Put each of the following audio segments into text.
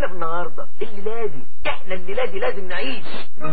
علينا بالنهارده الليله دي احنا الليله دي لازم نعيش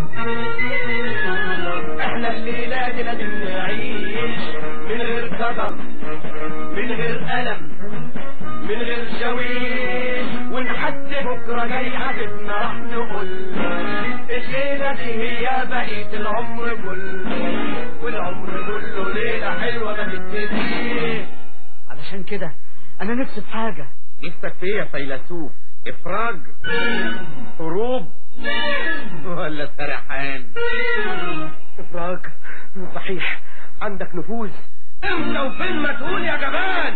احنا الليلة دي لازم نعيش من غير قدر من غير ألم من غير شويش ونحد بكرة جاي عددنا راح نقول الليلة دي هي بقية العمر كله والعمر كله ليلة حلوة ما تبتديش علشان كده انا نفسي في حاجة نفسك في ايه يا فيلسوف افراج هروب ولا سرحان افراج صحيح عندك نفوذ امتى وفين ما تقول يا جبان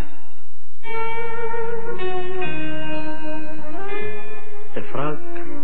افراج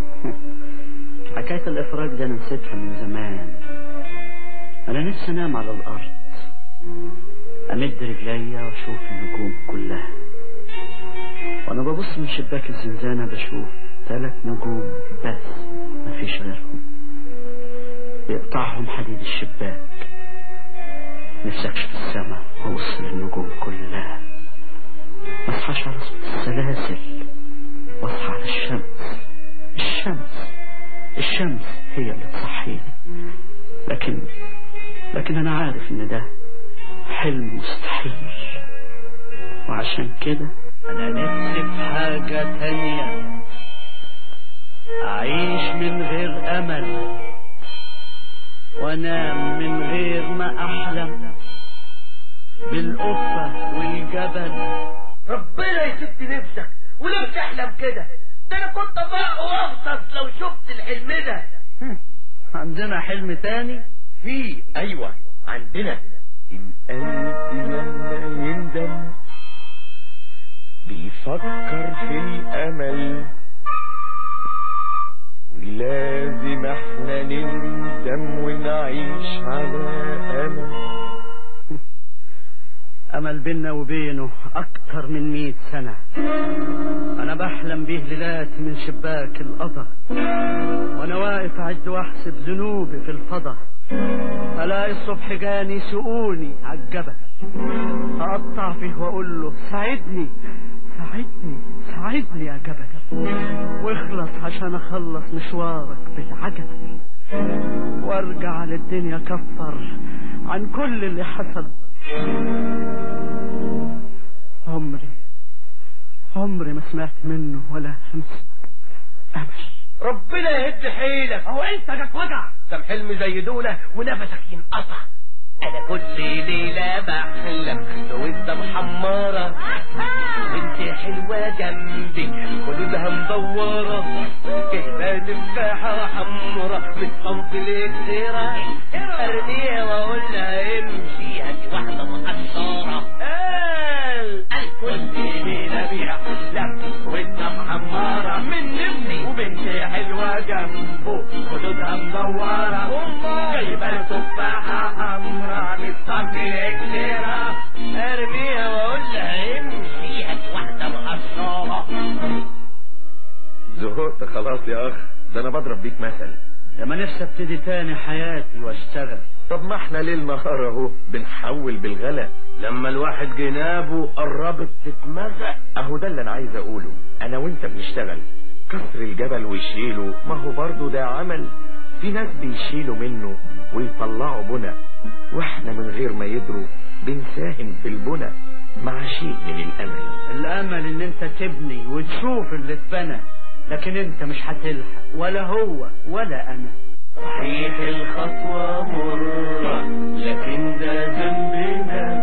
حكاية الافراج دي انا نسيتها من زمان انا نفسي انام على الارض امد رجليا واشوف النجوم كلها وانا ببص من شباك الزنزانة بشوف ثلاث نجوم بس مفيش غيرهم بيقطعهم حديد الشباك نفسي اكشف السماء وابص للنجوم كلها ما اصحاش على صوت السلاسل واصحى على الشمس الشمس الشمس هي اللي تصحيني لكن لكن انا عارف ان ده حلم مستحيل وعشان كده انا نفسي في حاجة تانية اعيش من غير امل وانام من غير ما احلم بالقفة والجبل ربنا يسد نفسك ولو تحلم كده ده انا كنت بقى واغطس لو شفت الحلم ده عندنا حلم تاني في ايوه عندنا القلب لما يندم بيفكر في الأمل ولازم احنا نندم ونعيش على أمل امل بينا وبينه اكتر من مئة سنة انا بحلم بيه ليلات من شباك القضا وانا واقف اعد واحسب ذنوبي في الفضا الاقي الصبح جاني يسوقوني عالجبل اقطع فيه واقول له ساعدني ساعدني ساعدني يا جبل واخلص عشان اخلص مشوارك بالعجل وارجع للدنيا كفر عن كل اللي حصل عمري عمري ما سمعت منه ولا همسة أمل ربنا يهد حيلك هو انت جاك وجع كم حلم زي دولة ونفسك ينقطع انا كل ليلة بحلم وانت محمرة وانت حلوة جنبي خدودها مدورة جايبة تفاحة حمرة من صنف الاكسرة ارميها واقول لها امشي هاتي واحدة مقشرة قال قال كل ليلة بيحلم وانت محمرة من نفسي وبنت حلوة جنبه خدودها مدورة جايبة تفاحة حمرا من صنف الاكسرة ارميها واقول لها امشي هاتي واحدة مقشرة زهقت خلاص يا أخ ده أنا بضرب بيك مثل لما نفسي ابتدي تاني حياتي واشتغل طب ما احنا ليل نهار اهو بنحول بالغلا لما الواحد جنابه قربت تتمزق اهو ده اللي انا عايز اقوله انا وانت بنشتغل كسر الجبل ويشيله ما هو برضه ده عمل في ناس بيشيلوا منه ويطلعوا بنا واحنا من غير ما يدروا بنساهم في البنا مع شيء من الامل الامل ان انت تبني وتشوف اللي اتبنى لكن انت مش هتلحق ولا هو ولا انا صحيح الخطوة مرة لكن ده ذنبنا